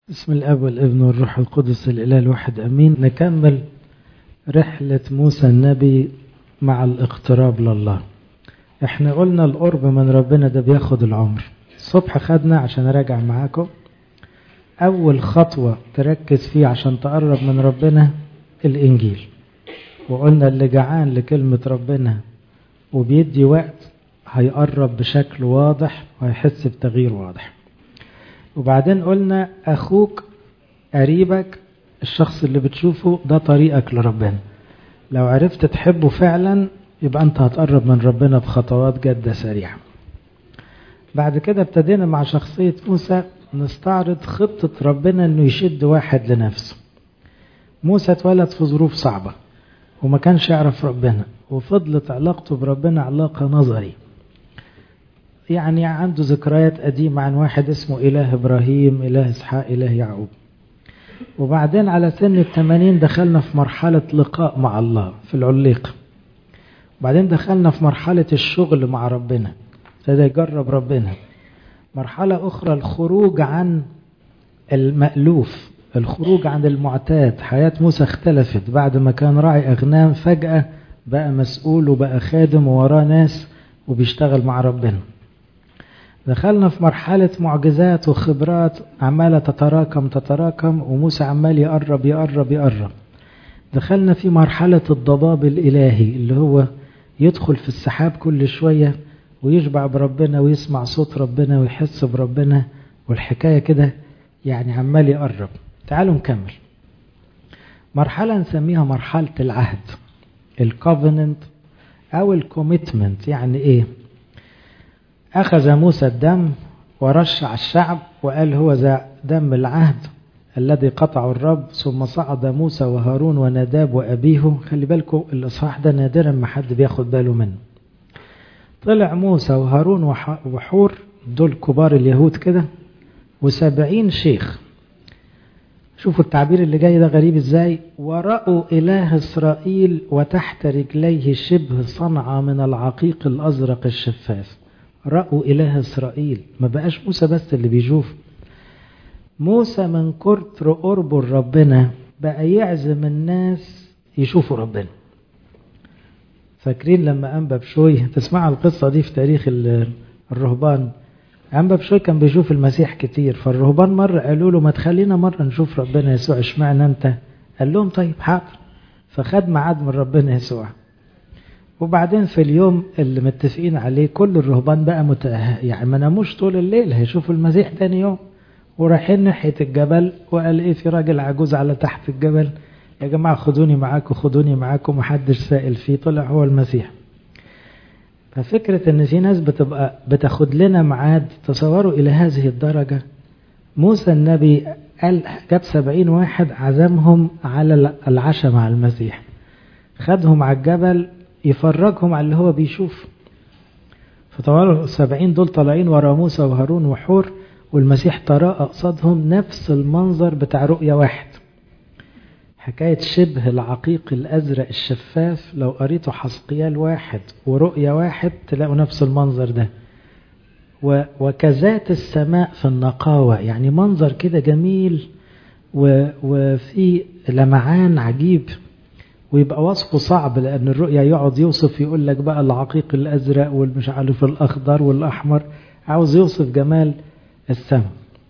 بسم الاب والابن والروح القدس الاله الواحد امين نكمل رحله موسى النبي مع الاقتراب لله احنا قلنا القرب من ربنا ده بياخد العمر الصبح خدنا عشان اراجع معاكم اول خطوه تركز فيه عشان تقرب من ربنا الانجيل وقلنا اللي جعان لكلمه ربنا وبيدي وقت هيقرب بشكل واضح وهيحس بتغيير واضح وبعدين قلنا أخوك قريبك الشخص اللي بتشوفه ده طريقك لربنا لو عرفت تحبه فعلا يبقى أنت هتقرب من ربنا بخطوات جادة سريعة بعد كده ابتدينا مع شخصية موسى نستعرض خطة ربنا أنه يشد واحد لنفسه موسى اتولد في ظروف صعبة وما كانش يعرف ربنا وفضلت علاقته بربنا علاقة نظري يعني عنده ذكريات قديمة عن واحد اسمه إله إبراهيم إله إسحاق إله يعقوب وبعدين على سن الثمانين دخلنا في مرحلة لقاء مع الله في العليق وبعدين دخلنا في مرحلة الشغل مع ربنا ابتدى يجرب ربنا مرحلة أخرى الخروج عن المألوف الخروج عن المعتاد حياة موسى اختلفت بعد ما كان راعي أغنام فجأة بقى مسؤول وبقى خادم ووراه ناس وبيشتغل مع ربنا دخلنا في مرحلة معجزات وخبرات عمالة تتراكم تتراكم وموسى عمال يقرب يقرب يقرب دخلنا في مرحلة الضباب الإلهي اللي هو يدخل في السحاب كل شوية ويشبع بربنا ويسمع صوت ربنا ويحس بربنا والحكاية كده يعني عمال يقرب تعالوا نكمل مرحلة نسميها مرحلة العهد الكوفننت أو الكوميتمنت يعني إيه أخذ موسى الدم ورش على الشعب وقال هو ذا دم العهد الذي قطعه الرب ثم صعد موسى وهارون ونداب وأبيه خلي بالكم الإصحاح ده نادرا ما حد بياخد باله منه طلع موسى وهارون وحور دول كبار اليهود كده وسبعين شيخ شوفوا التعبير اللي جاي ده غريب ازاي ورأوا إله إسرائيل وتحت رجليه شبه صنعة من العقيق الأزرق الشفاف رأوا إله إسرائيل ما بقاش موسى بس اللي بيشوف موسى من كتر قربه لربنا بقى يعزم الناس يشوفوا ربنا فاكرين لما أنبا بشوي تسمعوا القصة دي في تاريخ الرهبان أنبا بشوي كان بيشوف المسيح كتير فالرهبان مرة قالوا له ما تخلينا مرة نشوف ربنا يسوع اشمعنى أنت قال لهم طيب حاضر فخد ميعاد من ربنا يسوع وبعدين في اليوم اللي متفقين عليه كل الرهبان بقى مت... يعني ما ناموش طول الليل هيشوفوا المسيح تاني يوم ورايحين ناحية الجبل وقال ايه في راجل عجوز على تحت الجبل يا جماعة خدوني معاكم خدوني معاكم محدش سائل فيه طلع هو المسيح ففكرة ان في ناس بتبقى بتاخد لنا ميعاد تصوروا الى هذه الدرجة موسى النبي قال جاب سبعين واحد عزمهم على العشاء مع المسيح خدهم على الجبل يفرجهم على اللي هو بيشوف فطبعا السبعين دول طالعين ورا موسى وهارون وحور والمسيح تراءى قصادهم نفس المنظر بتاع رؤية واحد حكاية شبه العقيق الأزرق الشفاف لو قريتوا حسقيال واحد ورؤية واحد تلاقوا نفس المنظر ده وكذات السماء في النقاوة يعني منظر كده جميل وفي لمعان عجيب ويبقى وصفه صعب لأن الرؤية يقعد يوصف يقول لك بقى العقيق الأزرق والمش عارف الأخضر والأحمر عاوز يوصف جمال السماء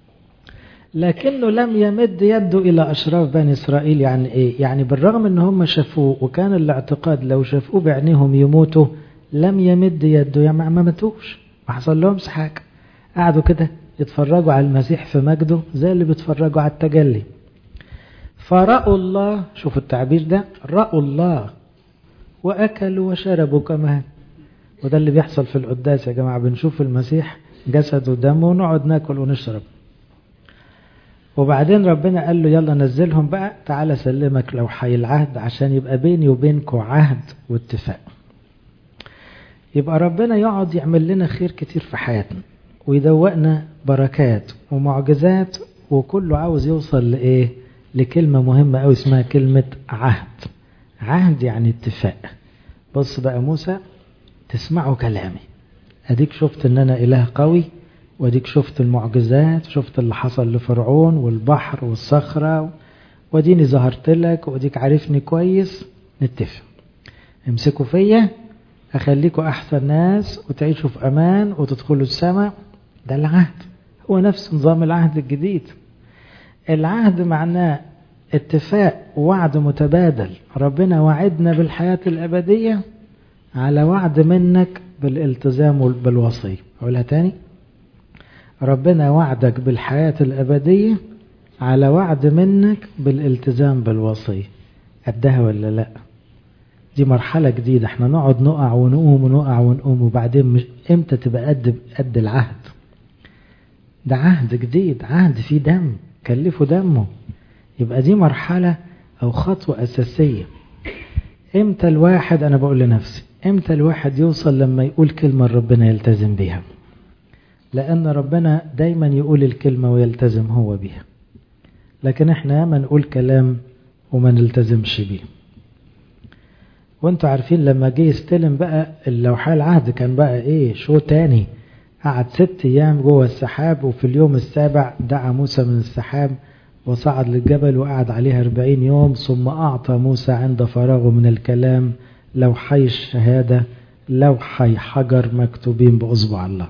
لكنه لم يمد يده إلى أشراف بني إسرائيل يعني إيه؟ يعني بالرغم أن هم شافوه وكان الاعتقاد لو شافوه بعينيهم يموتوا لم يمد يده يعني ما ماتوش ما حصل لهمش حاجة قعدوا كده يتفرجوا على المسيح في مجده زي اللي بيتفرجوا على التجلي فرأوا الله شوفوا التعبير ده رأوا الله وأكلوا وشربوا كمان وده اللي بيحصل في القداس يا جماعة بنشوف المسيح جسد ودمه ونقعد ناكل ونشرب وبعدين ربنا قال له يلا نزلهم بقى تعالى سلمك لو حي العهد عشان يبقى بيني وبينكم عهد واتفاق يبقى ربنا يقعد يعمل لنا خير كتير في حياتنا ويدوقنا بركات ومعجزات وكله عاوز يوصل لإيه لكلمة مهمة أوي اسمها كلمة عهد عهد يعني اتفاق بص بقى موسى تسمعوا كلامي أديك شفت أن أنا إله قوي وديك شفت المعجزات شفت اللي حصل لفرعون والبحر والصخرة وديني ظهرت لك وديك عارفني كويس نتفق امسكوا فيا اخليكوا احسن ناس وتعيشوا في امان وتدخلوا السماء ده العهد هو نفس نظام العهد الجديد العهد معناه اتفاق ووعد متبادل ربنا وعدنا بالحياة الأبدية على وعد منك بالالتزام بالوصية أقولها تاني ربنا وعدك بالحياة الأبدية على وعد منك بالالتزام بالوصية قدها ولا لا دي مرحلة جديدة احنا نقعد نقع ونقوم ونقع ونقوم وبعدين مش امتى تبقى قد قد العهد ده عهد جديد عهد فيه دم كلفه دمه يبقى دي مرحلة او خطوة اساسية امتى الواحد انا بقول لنفسي امتى الواحد يوصل لما يقول كلمة ربنا يلتزم بيها لان ربنا دايما يقول الكلمة ويلتزم هو بيها لكن احنا ياما نقول كلام وما نلتزمش بيه وانتوا عارفين لما جه يستلم بقى اللوحة العهد كان بقى ايه شو تاني قعد ست ايام جوه السحاب وفي اليوم السابع دعا موسى من السحاب وصعد للجبل وقعد عليها أربعين يوم ثم أعطى موسى عند فراغه من الكلام لوحي الشهادة لوحي حجر مكتوبين بأصبع الله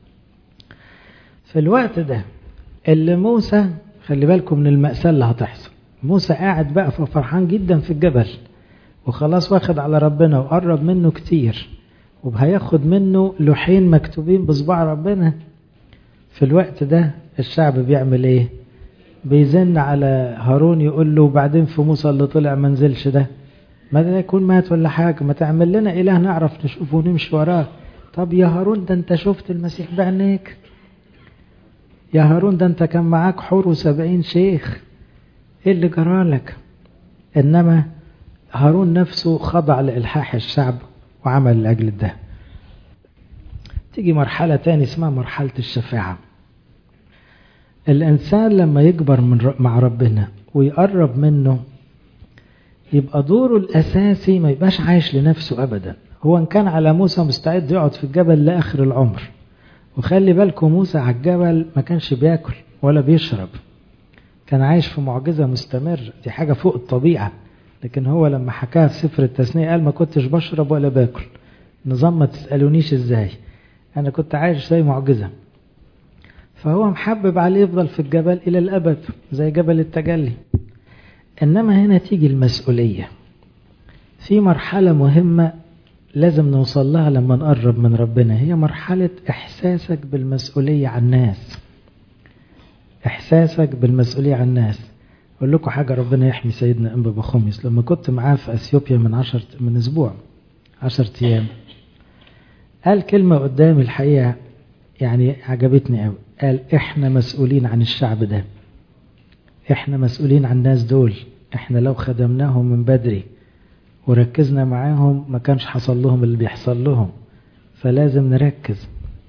في الوقت ده اللي موسى خلي بالكم من المأساة اللي هتحصل موسى قاعد بقى فرحان جدا في الجبل وخلاص واخد على ربنا وقرب منه كتير وهياخد منه لوحين مكتوبين بصباع ربنا في الوقت ده الشعب بيعمل ايه بيزن على هارون يقول له وبعدين في موسى اللي طلع ما نزلش ده ما ده يكون مات ولا حاجة ما تعمل لنا إله نعرف نشوفه ونمشي وراه طب يا هارون ده انت شفت المسيح بعينيك يا هارون ده انت كان معاك حور وسبعين شيخ ايه اللي جرالك انما هارون نفسه خضع لإلحاح الشعب وعمل لأجل ده تيجي مرحلة تاني اسمها مرحلة الشفاعة الإنسان لما يكبر من مع ربنا ويقرب منه يبقى دوره الأساسي ما يبقاش عايش لنفسه أبدا هو إن كان على موسى مستعد يقعد في الجبل لآخر العمر وخلي بالكم موسى على الجبل ما كانش بياكل ولا بيشرب كان عايش في معجزة مستمرة دي حاجة فوق الطبيعة لكن هو لما حكاها في سفر التثنية قال ما كنتش بشرب ولا باكل نظام ما تسألونيش ازاي انا كنت عايش زي معجزة فهو محبب عليه يفضل في الجبل الى الابد زي جبل التجلي انما هنا تيجي المسؤولية في مرحلة مهمة لازم نوصل لها لما نقرب من ربنا هي مرحلة احساسك بالمسؤولية عن الناس احساسك بالمسؤولية عن الناس أقول لكم حاجة ربنا يحمي سيدنا أنبا بخوميس لما كنت معاه في أثيوبيا من عشر من أسبوع عشرة أيام قال كلمة قدامي الحقيقة يعني عجبتني قوي قال إحنا مسؤولين عن الشعب ده إحنا مسؤولين عن الناس دول إحنا لو خدمناهم من بدري وركزنا معاهم ما كانش حصل لهم اللي بيحصل لهم فلازم نركز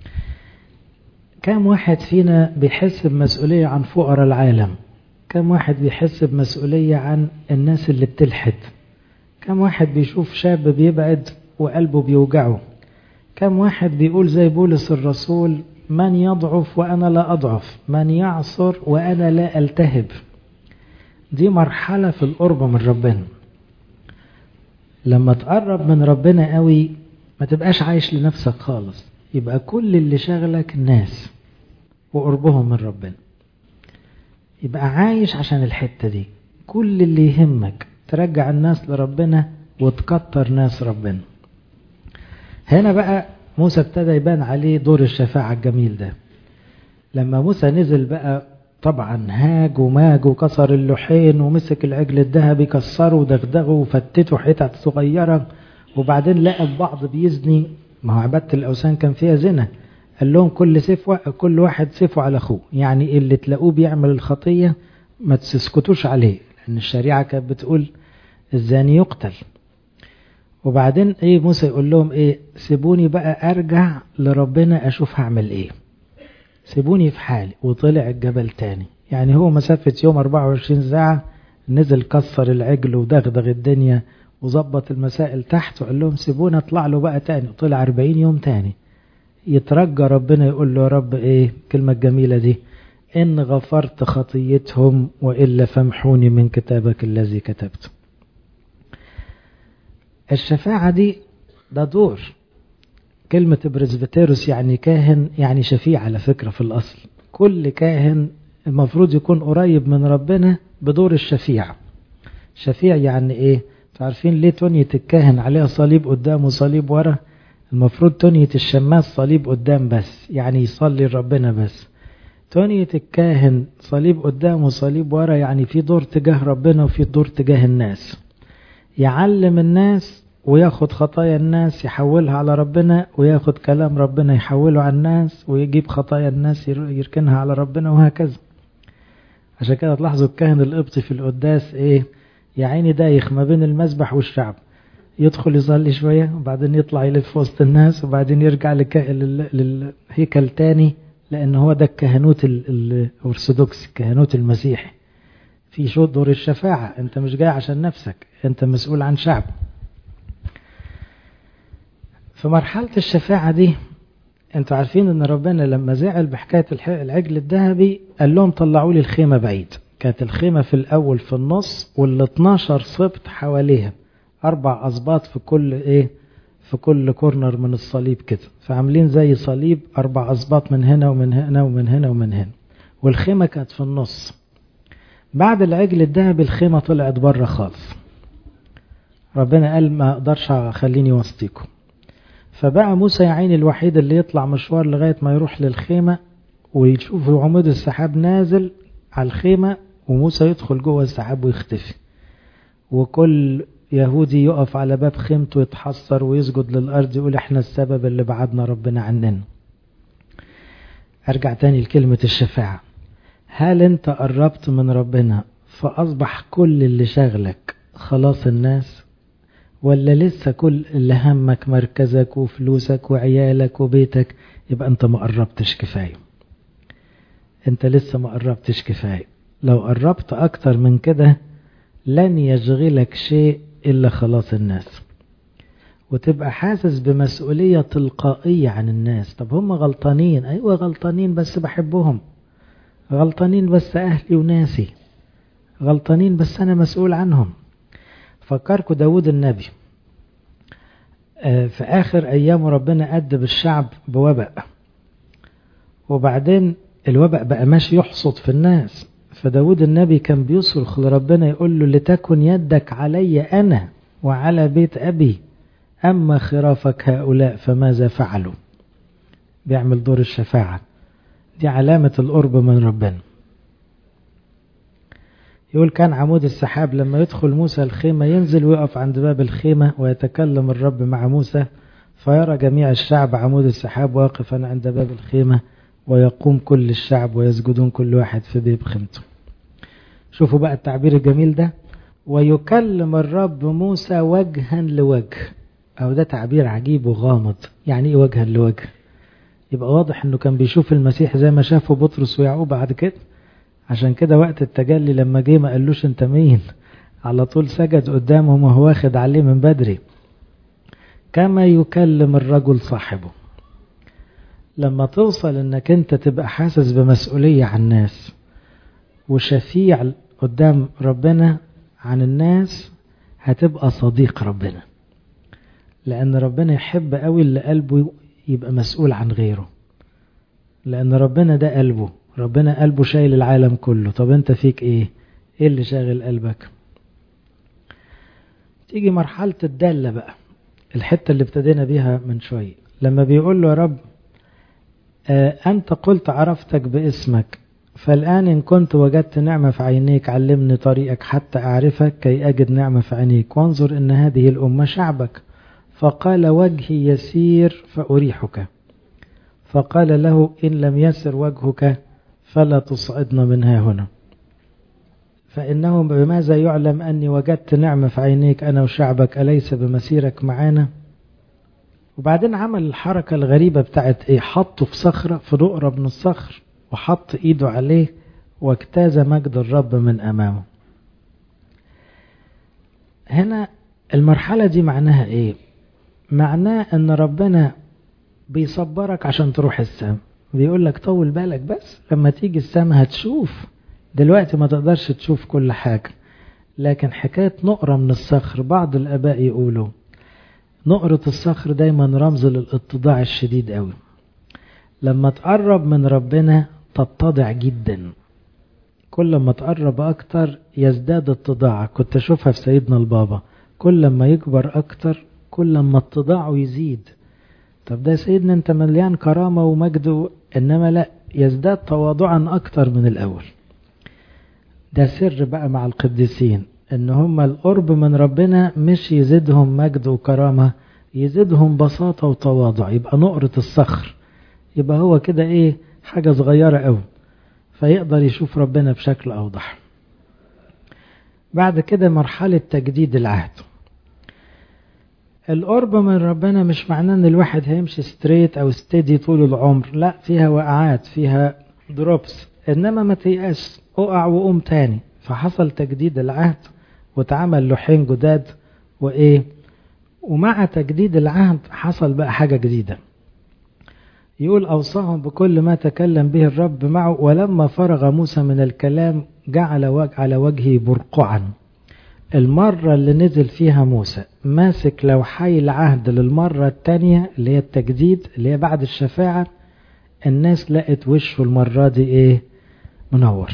كم واحد فينا بيحس بمسؤولية عن فقراء العالم كم واحد بيحس بمسؤولية عن الناس اللي بتلحد كم واحد بيشوف شاب بيبعد وقلبه بيوجعه كم واحد بيقول زي بولس الرسول من يضعف وأنا لا أضعف من يعصر وأنا لا ألتهب دي مرحلة في القرب من ربنا لما تقرب من ربنا قوي ما تبقاش عايش لنفسك خالص يبقى كل اللي شغلك الناس وقربهم من ربنا يبقى عايش عشان الحتة دي كل اللي يهمك ترجع الناس لربنا وتكتر ناس ربنا هنا بقى موسى ابتدى يبان عليه دور الشفاعة الجميل ده لما موسى نزل بقى طبعا هاج وماج وكسر اللوحين ومسك العجل الذهبي كسره ودغدغه وفتته حتت صغيرة وبعدين لقى بعض بيزني ما هو عبادة الأوثان كان فيها زنا قال لهم كل سيف كل واحد سيفه على أخوه يعني اللي تلاقوه بيعمل الخطية ما تسكتوش عليه لأن الشريعة كانت بتقول الزاني يقتل وبعدين ايه موسى يقول لهم ايه سيبوني بقى ارجع لربنا اشوف هعمل ايه سيبوني في حالي وطلع الجبل تاني يعني هو مسافة يوم 24 ساعة نزل كسر العجل ودغدغ الدنيا وظبط المسائل تحت وقال لهم سيبوني اطلع له بقى تاني وطلع 40 يوم تاني يترجى ربنا يقول له يا رب ايه الكلمة الجميلة دي إن غفرت خطيتهم وإلا فامحوني من كتابك الذي كتبته الشفاعة دي ده دور كلمة برزبتيروس يعني كاهن يعني شفيع على فكرة في الأصل كل كاهن المفروض يكون قريب من ربنا بدور الشفيع شفيع يعني ايه عارفين ليه تونية الكاهن عليها صليب قدام وصليب ورا المفروض تونية الشماس صليب قدام بس يعني يصلي ربنا بس تونية الكاهن صليب قدام وصليب ورا يعني في دور تجاه ربنا وفي دور تجاه الناس يعلم الناس وياخد خطايا الناس يحولها على ربنا وياخد كلام ربنا يحوله على الناس ويجيب خطايا الناس يركنها على ربنا وهكذا عشان كده تلاحظوا الكاهن القبطي في القداس ايه يا عيني دايخ ما بين المسبح والشعب يدخل يصلي شوية وبعدين يطلع يلف وسط الناس وبعدين يرجع للهيكل تاني لأن هو ده الكهنوت الأرثوذكسي الكهنوت المسيحي في شو دور الشفاعة أنت مش جاي عشان نفسك أنت مسؤول عن شعب في مرحلة الشفاعة دي أنتوا عارفين أن ربنا لما زعل بحكاية العجل الذهبي قال لهم طلعوا لي الخيمة بعيد كانت الخيمة في الأول في النص وال 12 سبط حواليها أربع أسباط في كل إيه في كل كورنر من الصليب كده فعاملين زي صليب أربع أسباط من هنا ومن هنا ومن هنا ومن هنا والخيمة كانت في النص بعد العجل الذهبي الخيمة طلعت بره خالص ربنا قال ما أقدرش أخليني وسطيكم فبقى موسى يا عيني الوحيد اللي يطلع مشوار لغاية ما يروح للخيمة ويشوف عمود السحاب نازل على الخيمة وموسى يدخل جوه السحاب ويختفي وكل يهودي يقف على باب خيمته يتحسر ويسجد للأرض يقول احنا السبب اللي بعدنا ربنا عننا ارجع تاني لكلمة الشفاعة هل انت قربت من ربنا فأصبح كل اللي شغلك خلاص الناس ولا لسه كل اللي همك مركزك وفلوسك وعيالك وبيتك يبقى انت ما قربتش كفاية انت لسه ما قربتش كفاية لو قربت اكتر من كده لن يشغلك شيء إلا خلاص الناس وتبقى حاسس بمسؤولية تلقائية عن الناس طب هم غلطانين أيوة غلطانين بس بحبهم غلطانين بس أهلي وناسي غلطانين بس أنا مسؤول عنهم فكركوا داود النبي في آخر أيام ربنا أدب الشعب بوباء وبعدين الوباء بقى ماشي يحصد في الناس فداود النبي كان بيصرخ لربنا يقول له لتكن يدك علي أنا وعلى بيت أبي أما خرافك هؤلاء فماذا فعلوا بيعمل دور الشفاعة دي علامة القرب من ربنا يقول كان عمود السحاب لما يدخل موسى الخيمة ينزل ويقف عند باب الخيمة ويتكلم الرب مع موسى فيرى جميع الشعب عمود السحاب واقفا عند باب الخيمة ويقوم كل الشعب ويسجدون كل واحد في بيب خيمته شوفوا بقى التعبير الجميل ده ويكلم الرب موسى وجها لوجه أو ده تعبير عجيب وغامض يعني إيه وجها لوجه يبقى واضح أنه كان بيشوف المسيح زي ما شافه بطرس ويعقوب بعد كده عشان كده وقت التجلي لما جه ما قالوش انت مين على طول سجد قدامهم وهو واخد عليه من بدري كما يكلم الرجل صاحبه لما توصل انك انت تبقى حاسس بمسؤولية عن الناس وشفيع قدام ربنا عن الناس هتبقى صديق ربنا لان ربنا يحب قوي اللي قلبه يبقى مسؤول عن غيره لان ربنا ده قلبه ربنا قلبه شايل العالم كله طب انت فيك ايه ايه اللي شاغل قلبك تيجي مرحلة الدالة بقى الحتة اللي ابتدينا بيها من شوية لما بيقول له يا رب آه أنت قلت عرفتك باسمك فالآن إن كنت وجدت نعمة في عينيك علمني طريقك حتى أعرفك كي أجد نعمة في عينيك وانظر إن هذه الأمة شعبك فقال وجهي يسير فأريحك فقال له إن لم يسر وجهك فلا تصعدنا منها هنا فإنه بماذا يعلم أني وجدت نعمة في عينيك أنا وشعبك أليس بمسيرك معانا وبعدين عمل الحركة الغريبة بتاعت إيه حطه في صخرة في نقرة من الصخر وحط إيده عليه واجتاز مجد الرب من أمامه هنا المرحلة دي معناها إيه معناه أن ربنا بيصبرك عشان تروح السما بيقول لك طول بالك بس لما تيجي السما هتشوف دلوقتي ما تقدرش تشوف كل حاجة لكن حكاية نقرة من الصخر بعض الآباء يقولوا نقرة الصخر دايما رمز للاتضاع الشديد قوي لما تقرب من ربنا تتضع جدا كل ما تقرب أكتر يزداد اتضاعك كنت أشوفها في سيدنا البابا كل ما يكبر أكتر كل ما اتضاعه يزيد طب ده سيدنا انت مليان كرامة ومجد انما لا يزداد تواضعا اكتر من الاول ده سر بقى مع القديسين ان هم القرب من ربنا مش يزيدهم مجد وكرامة يزيدهم بساطة وتواضع يبقى نقرة الصخر يبقى هو كده ايه حاجة صغيرة قوي فيقدر يشوف ربنا بشكل اوضح بعد كده مرحلة تجديد العهد القرب من ربنا مش معناه ان الواحد هيمشي ستريت او ستيدي طول العمر لا فيها وقعات فيها دروبس انما ما تيأس اقع وقوم تاني فحصل تجديد العهد واتعمل لوحين جداد وايه ومع تجديد العهد حصل بقى حاجة جديدة يقول أوصاهم بكل ما تكلم به الرب معه ولما فرغ موسى من الكلام جعل وجه على وجهه برقعا المرة اللي نزل فيها موسى ماسك لوحي العهد للمرة التانية اللي هي التجديد اللي هي بعد الشفاعة الناس لقت وشه المرة دي ايه منور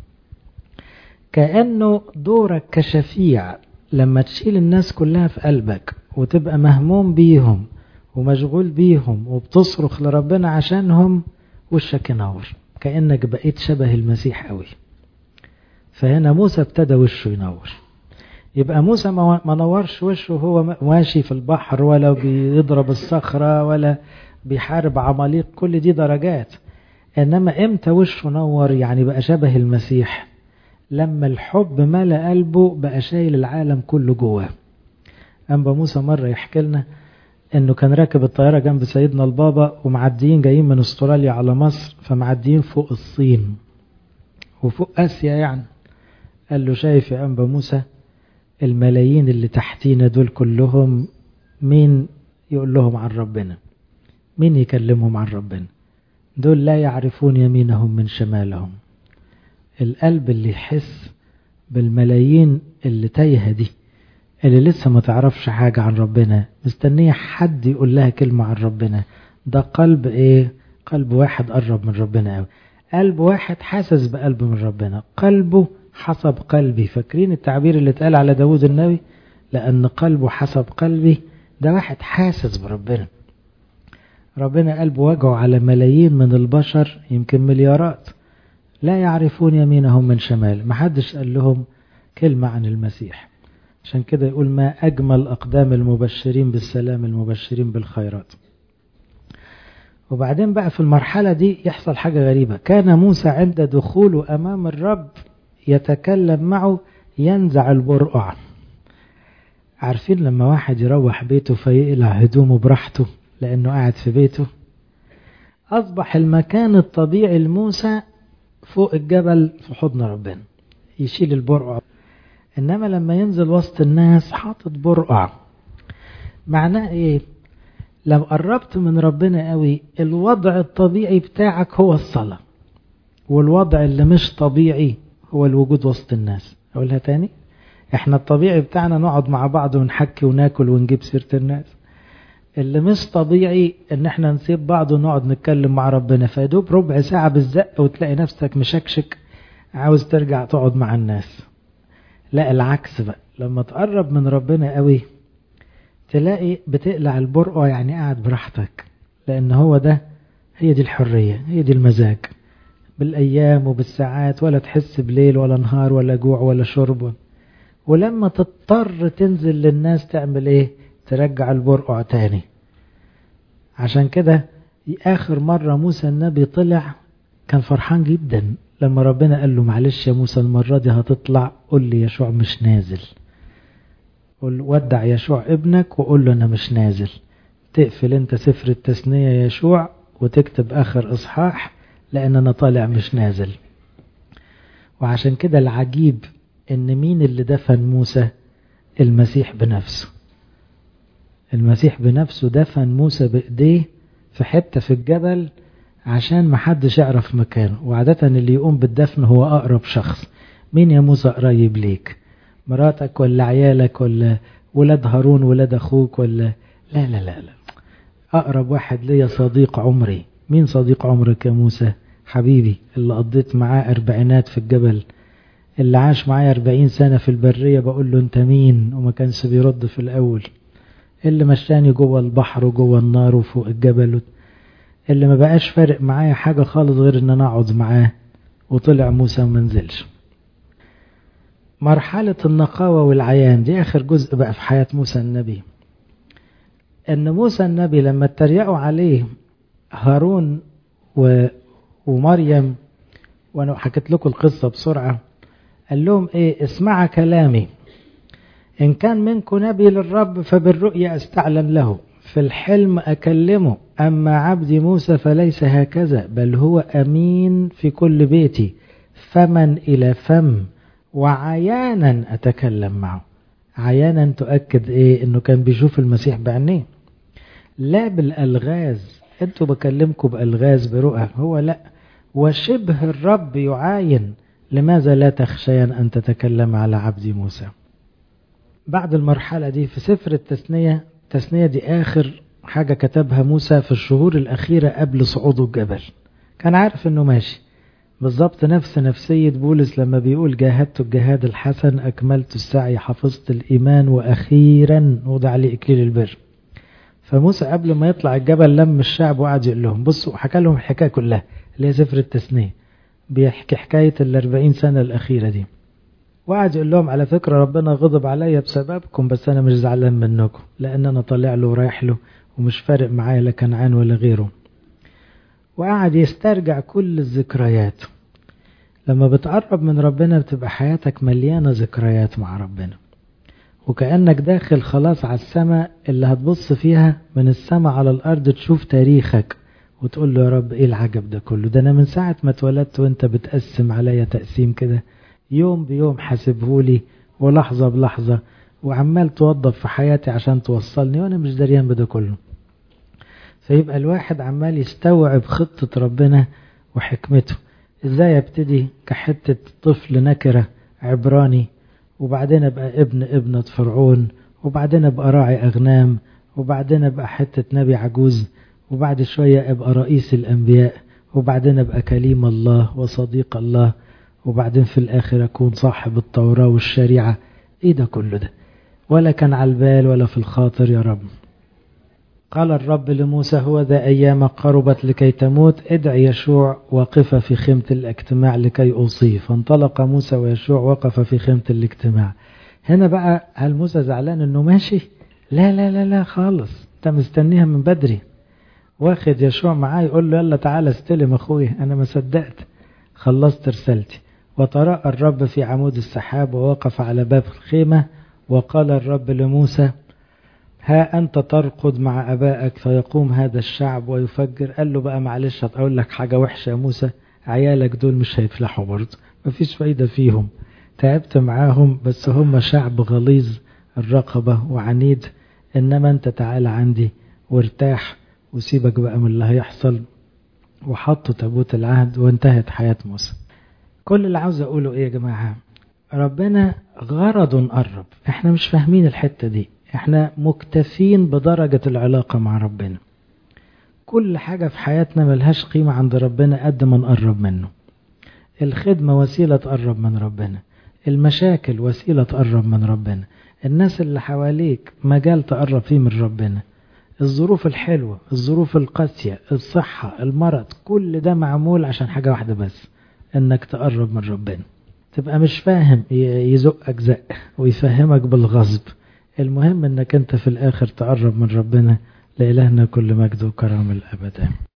كأنه دورك كشفيع لما تشيل الناس كلها في قلبك وتبقى مهموم بيهم ومشغول بيهم وبتصرخ لربنا عشانهم وشك ينور كأنك بقيت شبه المسيح قوي فهنا موسى ابتدى وشه ينور يبقى موسى ما نورش وشه وهو ماشي في البحر ولا بيضرب الصخرة ولا بيحارب عماليق كل دي درجات إنما إمتى وشه نور يعني بقى شبه المسيح لما الحب ملأ قلبه بقى شايل العالم كله جواه أنبا موسى مرة يحكي لنا انه كان راكب الطيارة جنب سيدنا البابا ومعديين جايين من استراليا على مصر فمعديين فوق الصين وفوق اسيا يعني قال له شايف يا انبا موسى الملايين اللي تحتينا دول كلهم مين يقول لهم عن ربنا مين يكلمهم عن ربنا دول لا يعرفون يمينهم من شمالهم القلب اللي يحس بالملايين اللي تايهه دي اللي لسه ما تعرفش حاجة عن ربنا مستنية حد يقول لها كلمة عن ربنا ده قلب ايه قلب واحد قرب من ربنا قوي قلب واحد حاسس بقلب من ربنا قلبه حسب قلبي فاكرين التعبير اللي اتقال على داود النبي لأن قلبه حسب قلبي ده واحد حاسس بربنا ربنا قلبه وجعه على ملايين من البشر يمكن مليارات لا يعرفون يمينهم من شمال محدش قال لهم كلمة عن المسيح عشان كده يقول ما أجمل أقدام المبشرين بالسلام المبشرين بالخيرات وبعدين بقى في المرحلة دي يحصل حاجة غريبة كان موسى عند دخوله أمام الرب يتكلم معه ينزع البرقع عارفين لما واحد يروح بيته فيقلع هدومه براحته لأنه قاعد في بيته أصبح المكان الطبيعي لموسى فوق الجبل في حضن ربنا يشيل البرقع إنما لما ينزل وسط الناس حاطط برقع معناه إيه لو قربت من ربنا قوي الوضع الطبيعي بتاعك هو الصلاة والوضع اللي مش طبيعي هو الوجود وسط الناس أقولها تاني احنا الطبيعي بتاعنا نقعد مع بعض ونحكي وناكل ونجيب سيرة الناس اللي مش طبيعي ان احنا نسيب بعض ونقعد نتكلم مع ربنا فيدوب ربع ساعة بالزق وتلاقي نفسك مشكشك عاوز ترجع تقعد مع الناس لا العكس بقى لما تقرب من ربنا قوي تلاقي بتقلع البرقع يعني قاعد براحتك لان هو ده هي دي الحرية هي دي المزاج بالايام وبالساعات ولا تحس بليل ولا نهار ولا جوع ولا شرب ولما تضطر تنزل للناس تعمل ايه ترجع البرقع تاني عشان كده اخر مرة موسى النبي طلع كان فرحان جدا لما ربنا قال له معلش يا موسى المرة دي هتطلع قول لي يشوع مش نازل قول ودع يشوع ابنك وقول له انا مش نازل تقفل انت سفر التثنية يا يشوع وتكتب اخر اصحاح لان انا طالع مش نازل وعشان كده العجيب ان مين اللي دفن موسى المسيح بنفسه المسيح بنفسه دفن موسى بايديه في حتة في الجبل عشان محدش يعرف مكانه وعادة اللي يقوم بالدفن هو أقرب شخص مين يا موسى قريب ليك مراتك ولا عيالك ولا ولاد هارون ولاد أخوك ولا لا لا لا لا أقرب واحد ليا صديق عمري مين صديق عمرك يا موسى حبيبي اللي قضيت معاه أربعينات في الجبل اللي عاش معايا أربعين سنة في البرية بقول له أنت مين وما كانش بيرد في الأول اللي مشاني جوه البحر وجوه النار وفوق الجبل اللي ما بقاش فارق معايا حاجة خالص غير ان انا اقعد معاه وطلع موسى وما نزلش مرحلة النقاوة والعيان دي اخر جزء بقى في حياة موسى النبي ان موسى النبي لما اتريقوا عليه هارون و... ومريم وانا حكيت لكم القصة بسرعة قال لهم ايه اسمع كلامي ان كان منكم نبي للرب فبالرؤيا استعلن له في الحلم أكلمه أما عبدي موسى فليس هكذا بل هو أمين في كل بيتي فمن إلى فم وعيانا أتكلم معه عيانا تؤكد إيه إنه كان بيشوف المسيح بعينيه لا بالألغاز أنتوا بكلمكم بألغاز برؤى هو لا وشبه الرب يعاين لماذا لا تخشين أن تتكلم على عبدي موسى بعد المرحلة دي في سفر التثنية التثنية دي آخر حاجة كتبها موسى في الشهور الأخيرة قبل صعوده الجبل كان عارف أنه ماشي بالظبط نفس نفسية بولس لما بيقول جاهدت الجهاد الحسن أكملت السعي حفظت الإيمان وأخيرا وضع لي إكليل البر فموسى قبل ما يطلع الجبل لم الشعب وقعد يقول لهم بصوا حكى لهم الحكاية كلها اللي هي سفر التثنية بيحكي حكاية الأربعين سنة الأخيرة دي وقعد يقول لهم على فكرة ربنا غضب عليا بسببكم بس أنا مش زعلان منكم لأن أنا طالع له ورايح له ومش فارق معايا لا كنعان ولا غيره وقعد يسترجع كل الذكريات لما بتقرب من ربنا بتبقى حياتك مليانة ذكريات مع ربنا وكأنك داخل خلاص على السماء اللي هتبص فيها من السماء على الأرض تشوف تاريخك وتقول له يا رب ايه العجب ده كله ده انا من ساعة ما اتولدت وانت بتقسم عليا تقسيم كده يوم بيوم حاسبهولي ولحظة بلحظة وعمال توظف في حياتي عشان توصلني وانا مش دريان بده كله فيبقى الواحد عمال يستوعب خطة ربنا وحكمته ازاي ابتدي كحتة طفل نكرة عبراني وبعدين ابقى ابن ابنة فرعون وبعدين ابقى راعي اغنام وبعدين ابقى حتة نبي عجوز وبعد شوية ابقى رئيس الانبياء وبعدين ابقى كليم الله وصديق الله وبعدين في الاخر اكون صاحب التوراة والشريعة ايه ده كله ده ولا كان على البال ولا في الخاطر يا رب قال الرب لموسى هو ذا أيام قربت لكي تموت ادع يشوع وقف في خيمة الاجتماع لكي أوصيه فانطلق موسى ويشوع وقف في خيمة الاجتماع هنا بقى هل موسى زعلان انه ماشي لا لا لا لا خالص انت مستنيها من بدري واخد يشوع معاه يقول له يلا تعالى استلم اخويا انا ما صدقت خلصت رسالتي وتراءى الرب في عمود السحاب ووقف على باب الخيمة وقال الرب لموسى ها أنت ترقد مع أبائك فيقوم هذا الشعب ويفجر قال له بقى معلش هتقول لك حاجة وحشة يا موسى عيالك دول مش هيفلحوا برضه مفيش فايدة فيهم تعبت معاهم بس هم شعب غليظ الرقبة وعنيد إنما أنت تعال عندي وارتاح وسيبك بقى من اللي هيحصل وحطوا تابوت العهد وانتهت حياة موسى كل اللي عاوز أقوله إيه يا جماعة ربنا غرض قرب احنا مش فاهمين الحتة دي احنا مكتفين بدرجة العلاقة مع ربنا كل حاجة في حياتنا ملهاش قيمة عند ربنا قد ما نقرب منه الخدمة وسيلة تقرب من ربنا المشاكل وسيلة تقرب من ربنا الناس اللي حواليك مجال تقرب فيه من ربنا الظروف الحلوة الظروف القاسية الصحة المرض كل ده معمول عشان حاجة واحدة بس انك تقرب من ربنا تبقى مش فاهم يزقك زق ويفهمك بالغصب المهم انك انت في الاخر تقرب من ربنا لإلهنا كل مجد وكرم الأبد